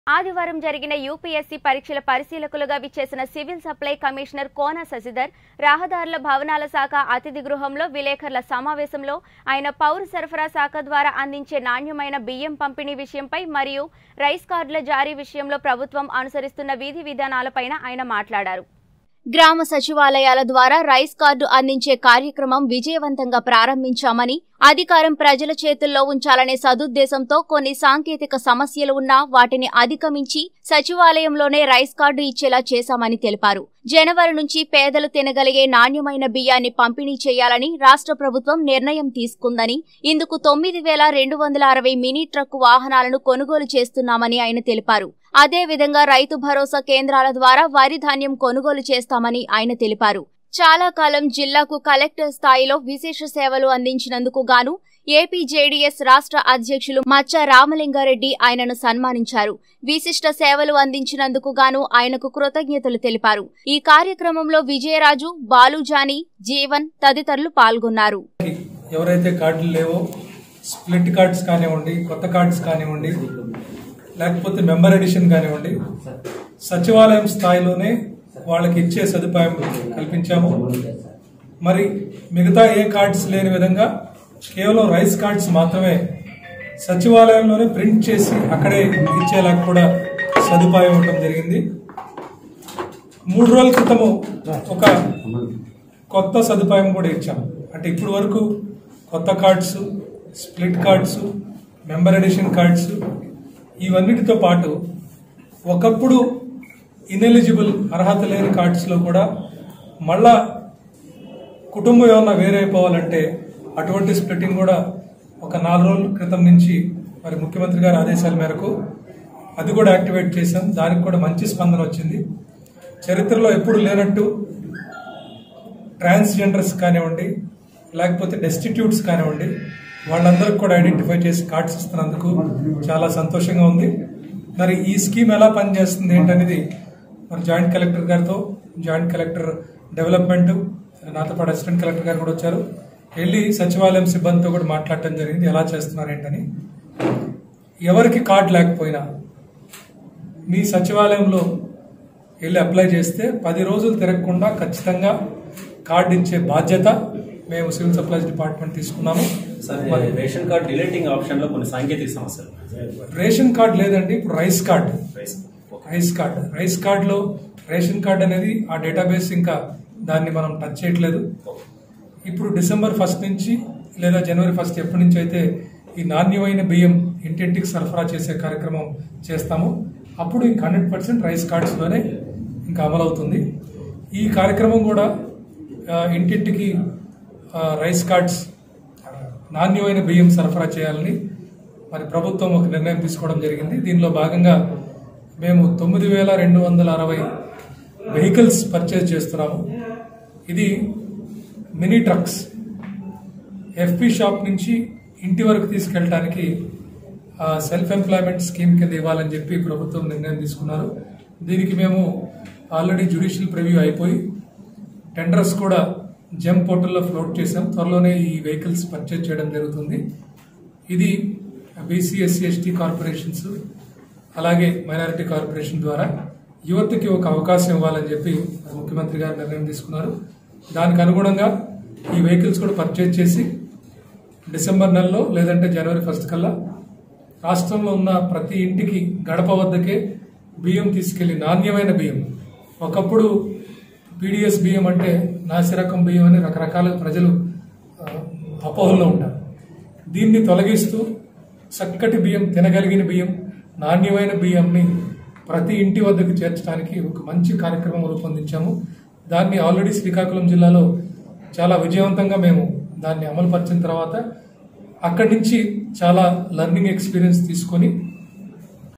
ఆదివారం జరిగిన యూపీఎస్సీ పరీక్షల పరిశీలకులుగా విచ్చేసిన civil supply commissioner Kona Sasidhar రహదారుల భవనాల శాఖ అతిథి గృహంలో విలేకరుల సమావేశంలో ఆయన పౌర సరఫరా శాఖ ద్వారా అందించే నాణ్యమైన బియ్యం పంపిణీ విషయంపై మరియు రైస్ కార్డుల జారీ విషయంలో ప్రభుత్వం అనుసరిస్తున్న విధి విధానాలపైన ఆయన మాట్లాడారు గ్రామ సచివాలయాల ద్వారా రైస్ కార్డు అందించే కార్యక్రమం విజయవంతంగా ప్రారంభించామని అధికారం ప్రజల చేతుల్లో ఉంచాలనే సదుద్దేశంతో కొన్ని సాంకేతిక సమస్యలు ఉన్నా వాటిని అధిగమించి సచివాలయంలోనే రైస్ కార్డు ఇచ్చేలా చేశామని తెలిపారు జనవరి నుంచి పేదలు తినగలిగే నాణ్యమైన బియ్యాన్ని పంపిణీ చేయాలని రాష్ట్ర ప్రభుత్వం నిర్ణయం తీసుకుందని ఇందుకు తొమ్మిది వేల రెండు వందల అరవై మినీ ట్రక్ వాహనాలను కొనుగోలు చేస్తున్నామని ఆయన తెలిపారు అదే విధంగా రైతు భరోసా కేంద్రాల ద్వారా వరి ధాన్యం కొనుగోలు చేస్తామని ఆయన తెలిపారు చాలా కాలం జిల్లాకు కలెక్టర్ స్థాయిలో విశేష సేవలు అందించినందుకు గాను ఏపీ జేడీఎస్ రాష్ట్ర అధ్యక్షులు మచ్చ రామలింగారెడ్డి ఆయనను సన్మానించారు విశిష్ట సేవలు అందించినందుకు గాను ఆయనకు కృతజ్ఞతలు తెలిపారు ఈ కార్యక్రమంలో విజయరాజు బాలుజాని జీవన్ తదితరులు పాల్గొన్నారు ఎవరైతే కార్డులు లేవో స్ప్లిట్ కార్డ్స్ కానివ్వండి కొత్త కార్డ్స్ కానివ్వండి లేకపోతే మెంబర్ ఎడిషన్ కానివ్వండి సచివాలయం స్థాయిలోనే వాళ్ళకి ఇచ్చే సదుపాయం కల్పించాము మరి మిగతా ఏ కార్డ్స్ లేని విధంగా కేవలం రైస్ కార్డ్స్ మాత్రమే సచివాలయంలోనే ప్రింట్ చేసి అక్కడే ఇచ్చేలా కూడా సదుపాయం ఇవ్వడం జరిగింది మూడు రోజుల క్రితము ఒక కొత్త సదుపాయం కూడా ఇచ్చాం అంటే ఇప్పుడు వరకు కొత్త cards split cards member edition cards ఇవన్నిటితో పాటు ఒకప్పుడు ఇనెలిజిబుల్ అర్హత లేని కార్డ్స్లో కూడా మళ్ళా కుటుంబం ఏమన్నా వేరైపోవాలంటే అటువంటి స్ప్లిట్టింగ్ కూడా ఒక నాలుగు రోజుల క్రితం నుంచి మరి ముఖ్యమంత్రి గారి ఆదేశాల మేరకు అది కూడా యాక్టివేట్ చేశాం దానికి కూడా మంచి స్పందన వచ్చింది చరిత్రలో ఎప్పుడు లేనట్టు ట్రాన్స్జెండర్స్ కానివ్వండి లేకపోతే డెస్టిట్యూట్స్ కానివ్వండి వాళ్ళందరికి కూడా ఐడెంటిఫై చేసి కార్డ్స్ ఇస్తున్నందుకు చాలా సంతోషంగా ఉంది మరి ఈ స్కీమ్ ఎలా పనిచేస్తుంది ఏంటనేది మరి జాయింట్ కలెక్టర్ గారితో జాయింట్ కలెక్టర్ డెవలప్మెంట్ నాతో పాటు అసిస్టెంట్ కలెక్టర్ గారు కూడా వచ్చారు వెళ్ళి సచివాలయం సిబ్బందితో కూడా మాట్లాడటం జరిగింది ఎలా చేస్తున్నారు ఏంటని ఎవరికి కార్డు లేకపోయినా మీ సచివాలయంలో వెళ్ళి అప్లై చేస్తే పది రోజులు తిరగకుండా ఖచ్చితంగా కార్డు ఇచ్చే బాధ్యత మేము సివిల్ సప్లైస్ డిపార్ట్మెంట్ తీసుకున్నాము sir ration card deleting option లో కొన్ని సాంకేతిక సమస్యలు ఉన్నాయి. రేషన్ కార్డు లేదండి ఇప్పుడు rice card rice okay. Rice card rice కార్డులో రేషన్ కార్డ్ అనేది ఆ డేటాబేస్ ఇంకా దాన్ని మనం టచ్ చేయట్లేదు ఇప్పుడు డిసెంబర్ ఫస్ట్ నుంచి లేదా జనవరి ఫస్ట్ ఎప్పటి నుంచి అయితే ఈ నాణ్యమైన బియ్యం ఇంటింటికి సరఫరా చేసే కార్యక్రమం చేస్తాము అప్పుడు ఇంక హండ్రెడ్ పర్సెంట్ రైస్ కార్డ్స్లోనే ఇంకా అమలవుతుంది ఈ కార్యక్రమం కూడా ఆ, ఇంటింటికి ఆ, రైస్ కార్డ్స్ నాణ్యమైన బియ్యం సరఫరా చేయాలని మరి ప్రభుత్వం ఒక నిర్ణయం తీసుకోవడం జరిగింది దీనిలో భాగంగా మేము తొమ్మిది వేల రెండు వందల అరవై వెహికల్స్ పర్చేజ్ చేస్తున్నాము ఇది మినీ ట్రక్స్ ఎఫ్పి షాప్ నుంచి ఇంటి వరకు తీసుకెళ్ళడానికి ఆ, సెల్ఫ్ ఎంప్లాయ్మెంట్ స్కీమ్ కింద ఇవ్వాలని చెప్పి ప్రభుత్వం నిర్ణయం తీసుకున్నారు దీనికి మేము ఆల్రెడీ జ్యుడిషియల్ ప్రివ్యూ అయిపోయి టెండర్స్ కూడా జెమ్ పోర్టల్లో ఫ్లోట్ చేసాం త్వరలోనే ఈ వెహికల్స్ పర్చేజ్ చేయడం జరుగుతుంది ఇది బీసీ ఎస్సీ ఎస్టీ కార్పొరేషన్స్ అలాగే మైనారిటీ కార్పొరేషన్ ద్వారా యువతకి ఒక అవకాశం ఇవ్వాలని చెప్పి ముఖ్యమంత్రి గారు నిర్ణయం తీసుకున్నారు దానికి అనుగుణంగా ఈ వెహికల్స్ కూడా పర్చేజ్ చేసి డిసెంబర్ నెలలో లేదంటే జనవరి ఫస్ట్ కల్లా రాష్ట్రంలో ఉన్న ప్రతి ఇంటికి గడప వద్దకే బియ్యం తీసుకెళ్లి నాణ్యమైన బియ్యం ఒకప్పుడు పీడిఎస్ బియ్యం అంటే నాసిరకం బియ్యం అని రకరకాల ప్రజలు ఆ, అపోహల్లో ఉంటారు దీన్ని తొలగిస్తూ చక్కటి బియ్యం తినగలిగిన బియ్యం నాణ్యమైన బియ్యంని ప్రతి ఇంటి వద్దకు చేర్చడానికి ఒక మంచి కార్యక్రమం రూపొందించాము దాన్ని ఆల్రెడీ శ్రీకాకుళం జిల్లాలో చాలా విజయవంతంగా మేము దాన్ని అమలుపరిచిన తర్వాత అక్కడి నుంచి చాలా లర్నింగ్ ఎక్స్పీరియన్స్ తీసుకొని